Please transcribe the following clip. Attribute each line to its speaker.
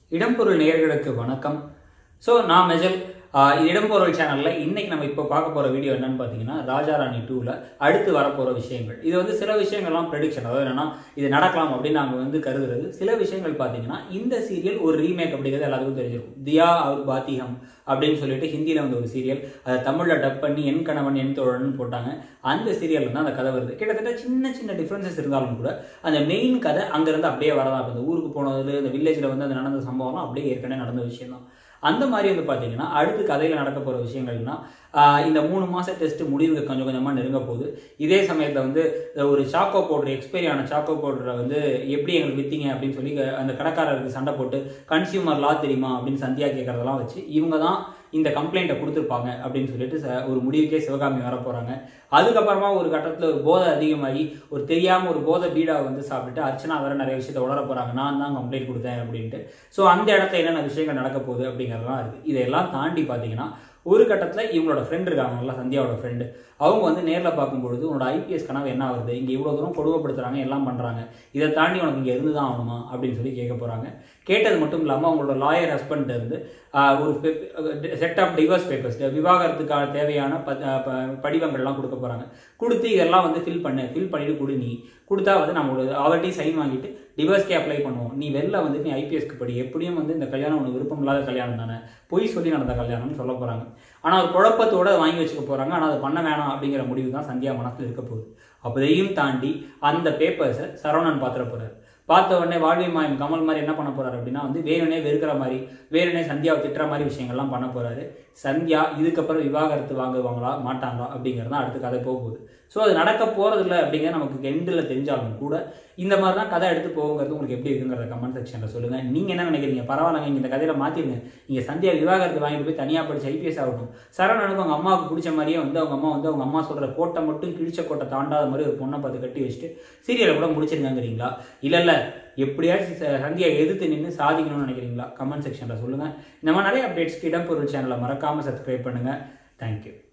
Speaker 1: இடம்பொருள் நேயர்களுக்கு வணக்கம் ஸோ நான் மெஜல் ஆஹ் இடம்பொருள் சேனலில் இன்னைக்கு நம்ம இப்போ பார்க்க போகிற வீடியோ என்னன்னு பார்த்தீங்கன்னா ராஜா ராணி டூவில் அடுத்து வரப்போகிற விஷயங்கள் இது வந்து சில விஷயங்கள்லாம் ப்ரெடிக்ஷன் அதாவது என்னன்னா இது நடக்கலாம் அப்படின்னு நாங்கள் வந்து கருதுறது சில விஷயங்கள் பார்த்தீங்கன்னா இந்த சீரியல் ஒரு ரீமேக் அப்படிங்கிறது எல்லாத்துக்கும் தெரிஞ்சிருக்கும் தியா அவர் பாத்திகம் அப்படின்னு சொல்லிட்டு ஹிந்தியில் வந்து ஒரு சீரியல் அதை தமிழில் டப் பண்ணி என் கணவன் என் தோழன் போட்டாங்க அந்த சீரியலில் தான் அந்த கதை வருது கிட்டத்தட்ட சின்ன சின்ன டிஃப்ரென்சஸ் இருந்தாலும் கூட அந்த மெயின் கதை அங்கேருந்து அப்படியே வரதான் இப்போ இந்த ஊருக்கு போனது இந்த வில்லேஜில் வந்து அந்த நடந்த சம்பவம்லாம் அப்படியே ஏற்கனவே நடந்த விஷயம் தான் அந்த மாதிரி வந்து பார்த்தீங்கன்னா அடுத்து கதையில் நடக்க போகிற விஷயங்கள்னா ஆஹ் இந்த மூணு மாதம் டெஸ்ட் முடிவுக்கு கொஞ்சம் கொஞ்சமாக நெருங்க போகுது இதே சமயத்தில் வந்து ஒரு சாக்கோ பவுடர் எக்ஸ்பைரி ஆன சாக்கோ பவுடரை வந்து எப்படி எங்களுக்கு விற்றீங்க அப்படின்னு சொல்லி அந்த கடைக்காரருக்கு சண்டை போட்டு கன்சியூமர் லா தெரியுமா அப்படின்னு சந்தியா கேட்குறதெல்லாம் வச்சு இவங்க தான் இந்த கம்ப்ளைண்ட்டை கொடுத்துருப்பாங்க அப்படின்னு சொல்லிட்டு ச- ஒரு முடிவுக்கே சிவகாமி வர போகிறாங்க அதுக்கப்புறமா ஒரு கட்டத்தில் ஒரு போதை அதிகமாகி ஒரு தெரியாமல் ஒரு போதை பீடா வந்து சாப்பிட்டுட்டு அர்ச்சனா வேற நிறைய விஷயத்த உளர போகிறாங்க நான் தான் கம்ப்ளைண்ட் கொடுத்தேன் அப்படின்ட்டு ஸோ அந்த இடத்துல என்னென்ன விஷயங்கள் நடக்க போகுது அப்படிங்கிறதெல்லாம் இருக்குது இதையெல்லாம் தாண்டி பார்த்தீங்கன்னா ஒரு கட்டத்தில் இவங்களோட ஃப்ரெண்ட் இருக்காங்கல்ல சந்தியாவோட ஃப்ரெண்டு அவங்க வந்து நேரில் பார்க்கும்பொழுது உன்னோட ஐபிஎஸ் கனவு என்ன வருது இங்கே இவ்வளோ தூரம் கொடுமைப்படுத்துறாங்க எல்லாம் பண்ணுறாங்க இதை தாண்டி உனக்கு இங்கே இருந்து தான் ஆகணுமா அப்படின்னு சொல்லி கேட்க போகிறாங்க கேட்டது மட்டும் இல்லாமல் அவங்களோட லாயர் ஹஸ்பண்ட் இருந்து ஆஹ், ஒரு செட் ஆஃப் டிவோர்ஸ் பேப்பர்ஸ் விவாகரத்துக்கான தேவையான ப- ஆஹ், ப- படிவங்கள்லாம் கொடுக்க போகிறாங்க கொடுத்து இதெல்லாம் வந்து ஃபில் பண்ணு ஃபில் பண்ணிட்டு கொடு நீ கொடுத்தா வந்து நம்மளோட அவர்கிட்டையும் சைன் வாங்கிட்டு டிவோர்ஸ்க்கே அப்ளை பண்ணுவோம் நீ வெளில வந்து நீ ஐபிஎஸ்க்கு படி எப்படியும் வந்து இந்த கல்யாணம் உனக்கு விருப்பம் இல்லாத கல்யாணம் தானே பொய் சொல்லி நடந்த கல்யாணம்னு சொல்ல போகிறாங்க ஆனால் ஒரு குழப்பத்தோட அதை வாங்கி வச்சுக்க போகிறாங்க ஆனால் அதை பண்ண வேணாம் அப்படிங்கிற முடிவு தான் சந்தியா மனசில் இருக்க போகுது அப்பதையும் தாண்டி அந்த பேப்பர்ஸை சரவணன் பாத்திர போகிறார் பார்த்த உடனே வாழ்வி மாயம் கமல் மாதிரி என்ன பண்ண போறாரு அப்படின்னா வந்து வேணுனே வெறுக்கிற மாதிரி வேணுனே சந்தியாவை திட்டுற மாதிரி விஷயங்கள்லாம் பண்ண போறாரு சந்தியா இதுக்கப்புறம் விவாகரத்து வாங்குவாங்களா மாட்டாங்களா அப்படிங்கிறது தான் அடுத்த கதை போக போகுது ஸோ அது நடக்க போறது இல்லை அப்படிங்கிற நமக்கு எண்டில் தெரிஞ்சாலும் கூட இந்த மாதிரி தான் கதை எடுத்து போகுங்கிறது உங்களுக்கு எப்படி இருக்குங்கிறத கமெண்ட் செக்ஷனில் சொல்லுங்க நீங்க என்ன நினைக்கிறீங்க பரவாயில்லைங்க இங்க இந்த கதையில மாத்திருங்க நீங்க சந்தியா விவாகரத்து வாங்கிட்டு போய் தனியா படிச்சு ஐபிஎஸ் ஆகட்டும் சரவணனுக்கு அவங்க அம்மாவுக்கு பிடிச்ச மாதிரியே வந்து அவங்க அம்மா வந்து அவங்க அம்மா சொல்ற கோட்டை மட்டும் கிழிச்ச கோட்டை தாண்டாத மாதிரி ஒரு பொண்ணை பார்த்து கட்டி வச்சுட்டு சீரியலை கூட முடிச்சிருக்காங்கிறீங்களா இல்ல இல்ல எப்படியாச்சும் ச- சந்தியா எதிர்த்து நின்று சாதிக்கணும்னு நினைக்கிறீங்களா கமெண்ட் செக்ஷனில் சொல்லுங்க இந்த மாதிரி நிறைய அப்டேட்ஸ்க்கு இடம்பொருள் சேனலை மறக்காம சப்ஸ்கிரைப் பண்ணுங்க தேங்க்யூ